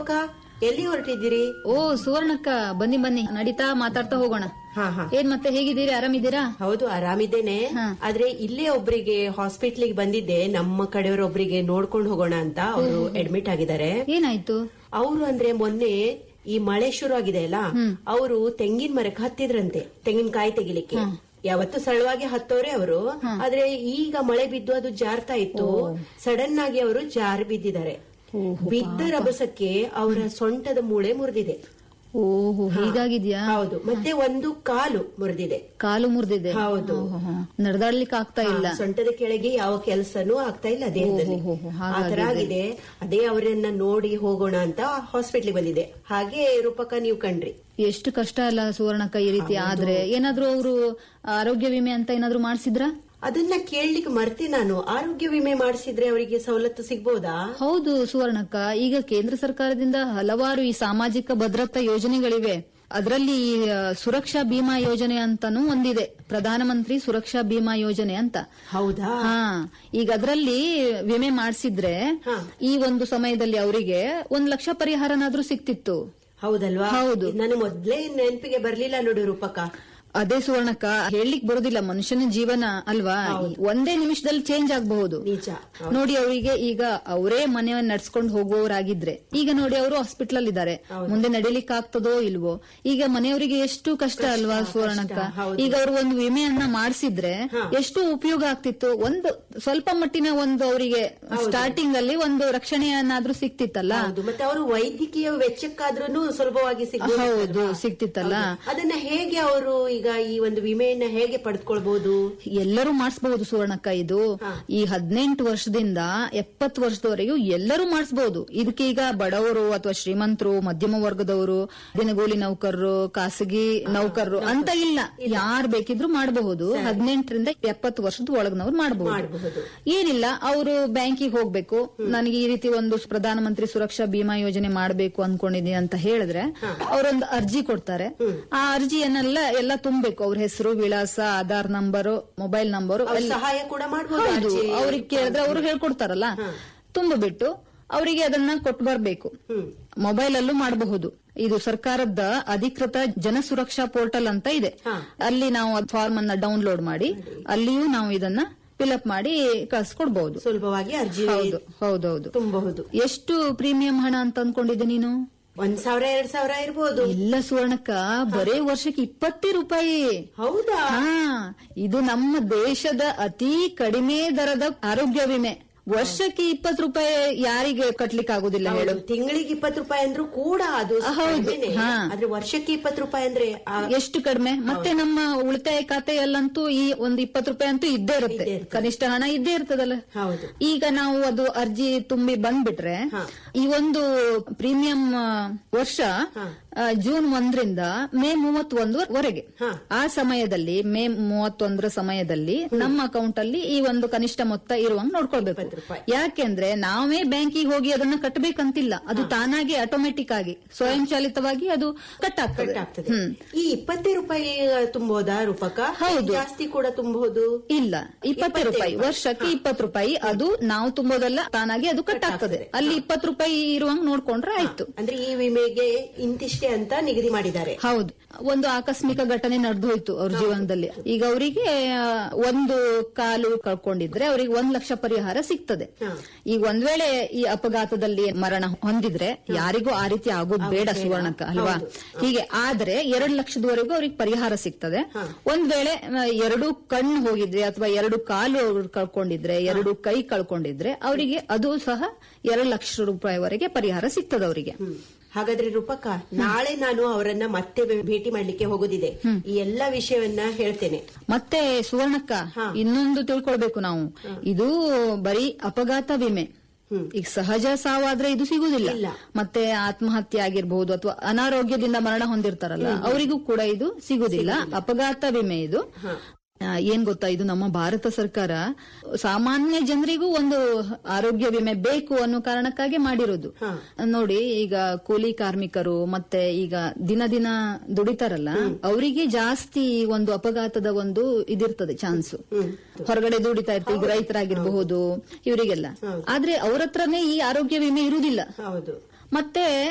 ರೂಪಕ ಎಲ್ಲಿ ಹೊರಟಿದ್ದೀರಿ ಓ ಸುವರ್ಣಕ್ಕ ಬನ್ನಿ ಬನ್ನಿ ನಡೀತಾ ಮಾತಾಡ್ತಾ ಹೋಗೋಣ ಹಾ ಹಾ ಏನ್ ಮತ್ತೆ ಹೇಗಿದ್ದೀರಿ ಆರಾಮಿದ್ದೀರಾ ಹೌದು ಆರಾಮಿದ್ದೇನೆ ಹಾ. ಆದ್ರೆ ಇಲ್ಲೇ ಒಬ್ರಿಗೆ ಹಾಸ್ಪಿಟ್ಲಿಗೆ ಬಂದಿದ್ದೆ ನಮ್ಮ ಕಡೆಯವರೊಬ್ರಿಗೆ ನೋಡ್ಕೊಂಡು ಹೋಗೋಣ ಅಂತ ಅವರು ಅಡ್ಮಿಟ್ ಆಗಿದ್ದಾರೆ ಏನಾಯ್ತು ಅವರು ಅಂದ್ರೆ ಮೊನ್ನೆ ಈ ಮಳೆ ಶುರು ಆಗಿದೆ ಅಲ್ಲ ಅವರು ತೆಂಗಿನ ಮರಕ್ಕೆ ಹತ್ತಿದ್ರಂತೆ ತೆಂಗಿನಕಾಯಿ ತೆಗಿಲಿಕ್ಕೆ ಯಾವತ್ತು ಸರಳವಾಗಿ ಹತ್ತೋರೆ ಅವರು ಆದ್ರೆ ಈಗ ಮಳೆ ಬಿದ್ದು ಅದು ಜಾರ್ತಾ ಇತ್ತು ಸಡನ್ ಆಗಿ ಅವರು ಜಾರಿ ಬಿದ್ದಿದ್ದಾರೆ ಬಿದ್ದ ರಭಸಕ್ಕೆ ಅವರ ಸೊಂಟದ ಮೂಳೆ ಮುರಿದಿದೆ ಓಹೋ ಹೀಗಾಗಿದ್ಯಾ ಹೌದು ಮತ್ತೆ ಒಂದು ಕಾಲು ಮುರಿದಿದೆ ಕಾಲು ಮುರಿದಿದೆ ಹೌದು ನಡೆದಾಡ್ಲಿಕ್ಕೆ ಆಗ್ತಾ ಇಲ್ಲ ಸೊಂಟದ ಕೆಳಗೆ ಯಾವ ಕೆಲಸನೂ ಆಗ್ತಾ ಇಲ್ಲ ದೇಹದಲ್ಲಿ ಓಹೋ, ಹೋ, ಆ ತರ ಆಗಿದೆ ಅದೇ ಅವರನ್ನ ನೋಡಿ ಹೋಗೋಣ ಅಂತ ಹಾಸ್ಪಿಟ್ಲಿಗೆ ಬಂದಿದೆ ಹಾಗೆ ರೂಪಕ ನೀವು ಕಂಡ್ರಿ ಎಷ್ಟು ಕಷ್ಟ ಅಲ್ಲ ಸುವರ್ಣಕ್ಕ ಈ ರೀತಿ ಆದ್ರೆ ಏನಾದ್ರೂ ಅವರು ಆರೋಗ್ಯ ವಿಮೆ ಅಂತ ಏನಾದ್ರೂ ಮಾಡ್ಸಿದ್ರಾ ಅದನ್ನ ಕೇಳಲಿಕ್ಕೆ ಮರ್ತೆ ನಾನು ಆರೋಗ್ಯ ವಿಮೆ ಮಾಡಿಸಿದ್ರೆ ಅವರಿಗೆ ಸವಲತ್ತು ಸಿಗ್ಬೋದಾ ಹೌದು ಸುವರ್ಣಕ್ಕ ಈಗ ಕೇಂದ್ರ ಸರ್ಕಾರದಿಂದ ಹಲವಾರು ಈ ಸಾಮಾಜಿಕ ಭದ್ರತಾ ಯೋಜನೆಗಳಿವೆ ಅದರಲ್ಲಿ ಈ, ಆ, ಸುರಕ್ಷಾ ಬಿಮಾ ಯೋಜನೆ ಅಂತಾನೂ ಒಂದಿದೆ ಪ್ರಧಾನಮಂತ್ರಿ ಸುರಕ್ಷಾ ಬಿಮಾ ಯೋಜನೆ ಅಂತ ಹೌದಾ ಹಾ ಈಗ ಅದರಲ್ಲಿ ವಿಮೆ ಮಾಡಿಸಿದ್ರೆ ಹಾ. ಈ ಒಂದು ಸಮಯದಲ್ಲಿ ಅವರಿಗೆ ಒಂದ್ ಲಕ್ಷ ಪರಿಹಾರನಾದ್ರೂ ಸಿಕ್ತಿತ್ತು ಹೌದಲ್ವಾ ಹೌದು. ನಾನು ಮೊದ್ಲೇ ನೆನಪಿಗೆ ಬರ್ಲಿಲ್ಲ ನೋಡಿ ರೂಪಕ ಅದೇ ಸುವರ್ಣಕ್ಕ ಹೇಳಲಿಕ್ ಬರುದಿಲ್ಲ ಮನುಷ್ಯನ ಜೀವನ ಅಲ್ವಾ ಒಂದೇ ನಿಮಿಷದಲ್ಲಿ ಚೇಂಜ್ ಆಗಬಹುದು ನಿಜ ನೋಡಿ ಅವರಿಗೆ ಈಗ ಅವರೇ ಮನೆಯನ್ನ ನಡ್ಸ್ಕೊಂಡು ಹೋಗುವವರಾಗಿದ್ರೆ ಈಗ ನೋಡಿ ಅವರು ಹಾಸ್ಪಿಟಲ್ ಅಲ್ಲಿ ಇದ್ದಾರೆ ಮುಂದೆ ನಡಿಲಿಕ್ ಆಗ್ತದೋ ಇಲ್ವೋ ಈಗ ಮನೆಯವರಿಗೆ ಎಷ್ಟು ಕಷ್ಟ ಅಲ್ವಾ ಸುವರ್ಣಕ್ಕ ಹೌದು. ಈಗ ಅವರು ಒಂದು ವಿಮೆಯನ್ನ ಮಾಡಿಸಿದ್ರೆ ಎಷ್ಟು ಉಪಯೋಗ ಆಗ್ತಿತ್ತು ಒಂದು ಸ್ವಲ್ಪ ಮಟ್ಟಿನ ಒಂದು ಅವರಿಗೆ ಸ್ಟಾರ್ಟಿಂಗ್ ಅಲ್ಲಿ ಒಂದು ರಕ್ಷಣೆಯನ್ನಾದ್ರೂ ಸಿಕ್ತಿತ್ತಲ್ಲ ಹೌದು ಮತ್ತೆ ಅವರು ವೈದ್ಯಕೀಯ ವೆಚ್ಚಕ್ಕಾದ್ರೂ ಸುಲಭವಾಗಿ ಸಿಗ್ಬೋದು ಹೌದು ಸಿಕ್ತಿತ್ತಲ್ಲ ಅದನ್ನ ಹೇಗೆ ಅವರು ಈಗ ಈ ಒಂದು ವಿಮೆಯನ್ನ ಹೇಗೆ ಪಡೆದುಕೊಳ್ಬಹುದು ಎಲ್ಲರೂ ಮಾಡಿಸಬಹುದು ಸುವರ್ಣಕ್ಕ ಇದು ಈ ಹದಿನೆಂಟು ವರ್ಷದಿಂದ ಎಪ್ಪತ್ತು ವರ್ಷದವರೆಗೂ ಎಲ್ಲರೂ ಮಾಡಿಸಬಹುದು ಇದಕ್ಕೆ ಈಗ ಬಡವರು ಅಥವಾ ಶ್ರೀಮಂತರು ಮಧ್ಯಮ ವರ್ಗದವರು ದಿನಗೂಲಿ ನೌಕರರು ಖಾಸಗಿ ನೌಕರರು ಅಂತ ಇಲ್ಲ ಯಾರು ಬೇಕಿದ್ರು ಮಾಡಬಹುದು ಹದಿನೆಂಟರಿಂದ ಎಪ್ಪತ್ತು ವರ್ಷದ ಒಳಗಿನವ್ರು ಮಾಡಬಹುದು ಮಾಡಬಹುದು ಏನಿಲ್ಲ ಅವರು ಬ್ಯಾಂಕಿಗೆ ಹೋಗ್ಬೇಕು ನನಗೆ ಈ ರೀತಿ ಒಂದು ಪ್ರಧಾನಮಂತ್ರಿ ಸುರಕ್ಷಾ ಬಿಮಾ ಯೋಜನೆ ಮಾಡಬೇಕು ಅನ್ಕೊಂಡಿದೀನಿ ಅಂತ ಹೇಳಿದ್ರೆ ಅವರೊಂದು ಅರ್ಜಿ ಕೊಡ್ತಾರೆ ಆ ಅರ್ಜಿಯನ್ನೆಲ್ಲ ಎಲ್ಲ ತುಂಬಬೇಕು ಅವ್ರ ಹೆಸರು ವಿಳಾಸ ಆಧಾರ್ ನಂಬರು ಮೊಬೈಲ್ ನಂಬರು ಅವ್ರು ಸಹಾಯ ಕೂಡ ಮಾಡಬಹುದು ಹೌದು ಅವ್ರಿಗೆ ಕೇಳಿದ್ರೆ ಅವರು ಹೇಳ್ಕೊಡ್ತಾರಲ್ಲ ತುಂಬಿಬಿಟ್ಟು ಅವರಿಗೆ ಅದನ್ನ ಕೊಟ್ಟು ಬರ್ಬೇಕು ಮೊಬೈಲ್ ಅಲ್ಲೂ ಮಾಡಬಹುದು ಇದು ಸರ್ಕಾರದ ಅಧಿಕೃತ ಜನ ಸುರಕ್ಷಾ ಪೋರ್ಟಲ್ ಅಂತ ಇದೆ ಅಲ್ಲಿ ನಾವು ಫಾರ್ಮ್ ಅನ್ನ ಡೌನ್ಲೋಡ್ ಮಾಡಿ ಅಲ್ಲಿಯೂ ನಾವು ಇದನ್ನ ಫಿಲ್ಅಪ್ ಮಾಡಿ ಕಳ್ಸ್ಕೊಡ್ಬಹುದು ಸುಲಭವಾಗಿ ಅರ್ಜಿ ಹೌದು ಹೌದೌದು ತುಂಬಬಹುದು ಎಷ್ಟು ಪ್ರೀಮಿಯಂ ಹಣ ಅಂತ ಅನ್ಕೊಂಡಿದ್ದೆ ನೀನು ಒಂದ್ ಸಾವಿರ ಎರಡ್ ಸಾವಿರ ಇರ್ಬೋದು ಇಲ್ಲ ಸುವರ್ಣಕ್ಕ ಬರೇ ವರ್ಷಕ್ಕೆ ಇಪ್ಪತ್ತೇ ರೂಪಾಯಿ ಹೌದಾ ಹಾ ಇದು ನಮ್ಮ ದೇಶದ ಅತಿ ಕಡಿಮೆ ದರದ ಆರೋಗ್ಯ ವಿಮೆ ವರ್ಷಕ್ಕೆ ಇಪ್ಪತ್ತು ರೂಪಾಯಿ ಯಾರಿಗೆ ಕಟ್ಲಿಕ್ಕೆ ಆಗುದಿಲ್ಲ ಹೇಳು ತಿಂಗಳಿಗೆ ಇಪ್ಪತ್ತು ರೂಪಾಯಿ ಅಂದ್ರೂ ಕೂಡ ಅದು ಹೌದು, ಕಡಿಮೆನೆ. ಹಾ. ಆದ್ರೆ ವರ್ಷಕ್ಕೆ ಇಪ್ಪತ್ತು ರೂಪಾಯಿ ಅಂದ್ರೆ ಆ, ಎಷ್ಟು ಕಡಿಮೆ ಮತ್ತೆ ನಮ್ಮ ಉಳಿತಾಯ ಖಾತೆಯಲ್ಲಂತೂ ಈ ಒಂದು ಇಪ್ಪತ್ತು ರೂಪಾಯಿ ಅಂತೂ ಇದ್ದೇ ಇರುತ್ತೆ ಇದ್ದೇ ಇರುತ್ತೆ. ಕನಿಷ್ಠ ಹಣ ಇದ್ದೇ ಇರ್ತದಲ್ಲ ಹೌದು ಈಗ ನಾವು ಅದು ಅರ್ಜಿ ತುಂಬಿ ಬಂದ್ಬಿಟ್ರೆ ಈ ಒಂದು ಪ್ರೀಮಿಯಂ ಆ, ವರ್ಷ ಆ, ಜೂನ್ ಒಂದರಿಂದ ಮೇ ಮೂವತ್ತೊಂದವರೆಗೆ ಹಾ. ಆ ಸಮಯದಲ್ಲಿ ಮೇ ಮೂವತ್ತೊಂದರ ಸಮಯದಲ್ಲಿ ನಮ್ಮ ಅಕೌಂಟ್ ಅಲ್ಲಿ ಈ ಒಂದು ಕನಿಷ್ಠ ಮೊತ್ತ ಇರುವಂಗ್ ನೋಡ್ಕೊಳ್ಬೇಕು ರೂಪಾಯಿ. ಯಾಕೆಂದ್ರೆ ನಾವೇ ಬ್ಯಾಂಕಿಗೆ ಹೋಗಿ ಅದನ್ನ ಕಟ್ಟಬೇಕಂತಿಲ್ಲ ಅದು ತಾನಾಗಿ ಆಟೋಮೆಟಿಕ್ ಆಗಿ ಸ್ವಯಂಚಾಲಿತವಾಗಿ ಅದು ಕಟ್ ಆಗ್ತದೆ ಆಗ್ತದೆ ಈ ಇಪ್ಪತ್ತೇ ರೂಪಾಯಿ ತುಂಬೋದಾ ರೂಪಕ ಹೌದು. ಜಾಸ್ತಿ ಕೂಡ ತುಂಬಬಹುದು ಇಲ್ಲ ಇಪ್ಪತ್ತು ರೂಪಾಯಿ ವರ್ಷಕ್ಕೆ ಇಪ್ಪತ್ತು ರೂಪಾಯಿ ಅದು ನಾವು ತುಂಬೋದಲ್ಲ ತಾನಾಗಿ ಅದು ಕಟ್ ಆಗ್ತದೆ ಅಲ್ಲಿ ಇಪ್ಪತ್ತು ರೂಪಾಯಿ ಇರುವಂಗ್ ನೋಡ್ಕೊಂಡ್ರೆ ಆಯ್ತು ಅಂದ್ರೆ ಈ ವಿಮೆಗೆ ಇಂತಿಷ್ಟೇ ಅಂತ ನಿಗದಿ ಮಾಡಿದ್ದಾರೆ ಹೌದು ಒಂದು ಆಕಸ್ಮಿಕ ಘಟನೆ ನಡೆದು ಹೋಯ್ತು ಅವ್ರ ಜೀವನದಲ್ಲಿ ಈಗ ಅವರಿಗೆ ಒಂದು ಕಾಲು ಕಳ್ಕೊಂಡಿದ್ರೆ ಅವರಿಗೆ ಒಂದ್ ಲಕ್ಷ ಪರಿಹಾರ ಸಿಗ್ತದೆ ಈಗ ಒಂದ್ ವೇಳೆ ಈ ಅಪಘಾತದಲ್ಲಿ ಮರಣ ಹೊಂದಿದ್ರೆ ಯಾರಿಗೂ ಆ ರೀತಿ ಆಗೋದು ಬೇಡ ಸುವರ್ಣಕ್ಕ ಅಲ್ವಾ ಹೀಗೆ ಆದ್ರೆ ಎರಡ್ ಲಕ್ಷದವರೆಗೂ ಅವ್ರಿಗೆ ಪರಿಹಾರ ಸಿಗ್ತದೆ ಒಂದ್ ವೇಳೆ ಆ, ಎರಡು ಕಣ್ಣು ಹೋಗಿದ್ರೆ ಅಥವಾ ಎರಡು ಕಾಲು ಅವ್ರು ಕಳ್ಕೊಂಡಿದ್ರೆ ಎರಡು ಕೈ ಕಳ್ಕೊಂಡಿದ್ರೆ ಅವರಿಗೆ ಅದು ಸಹ ಎರಡು ಲಕ್ಷ ರೂಪಾಯಿವರೆಗೆ ಪರಿಹಾರ ಸಿಗ್ತದೆ ಅವರಿಗೆ ಹ್ಮ್. ಹಾಗಾದ್ರೆ ರೂಪಕ ನಾಳೆ ನಾನು ಅವರನ್ನ ಮತ್ತೆ ಭೇಟಿ ಮಾಡ್ಲಿಕ್ಕೆ ಹೋಗೋದಿದೆ ಈ ಎಲ್ಲಾ ವಿಷಯವನ್ನ ಹೇಳ್ತೇನೆ ಮತ್ತೆ ಸುವರ್ಣಕ್ಕ ಇನ್ನೊಂದು ತಿಳ್ಕೊಳ್ಬೇಕು ನಾವು ಇದು ಬರೀ ಅಪಘಾತ ವಿಮೆ ಈಗ ಸಹಜ ಸಾವಾದ್ರೆ ಇದು ಸಿಗುದಿಲ್ಲ ಇಲ್ಲ. ಮತ್ತೆ ಆತ್ಮಹತ್ಯೆ ಆಗಿರ್ಬಹುದು ಅಥವಾ ಅನಾರೋಗ್ಯದಿಂದ ಮರಣ ಹೊಂದಿರ್ತಾರಲ್ಲ ಅವರಿಗೂ ಕೂಡ ಇದು ಸಿಗುದಿಲ್ಲ ಅಪಘಾತ ವಿಮೆ ಇದು ಆ, ಏನ್ ಗೊತ್ತಾ ಇದು ನಮ್ಮ ಭಾರತ ಸರ್ಕಾರ ಸಾಮಾನ್ಯ ಜನರಿಗೂ ಒಂದು ಆರೋಗ್ಯ ವಿಮೆ ಬೇಕು ಅನ್ನೋ ಕಾರಣಕ್ಕಾಗಿ ಮಾಡಿರೋದು ನೋಡಿ ಈಗ ಕೂಲಿ ಕಾರ್ಮಿಕರು ಮತ್ತೆ ಈಗ ದಿನ ದಿನ ದುಡಿತಾರಲ್ಲ ಅವರಿಗೆ ಜಾಸ್ತಿ ಒಂದು ಅಪಘಾತದ ಒಂದು ಇದಿರ್ತದೆ ಚಾನ್ಸ್ ಹೊರಗಡೆ ದುಡಿತಾ ಇರ್ತಾರೆ ಈಗ ರೈತರಾಗಿರಬಹುದು ಇವರಿಗೆಲ್ಲ ಆದ್ರೆ ಅವ್ರ ಹತ್ರನೇ ಈ ಆರೋಗ್ಯ ವಿಮೆ ಇರುವುದಿಲ್ಲ ಹೌದು ಮತ್ತೆ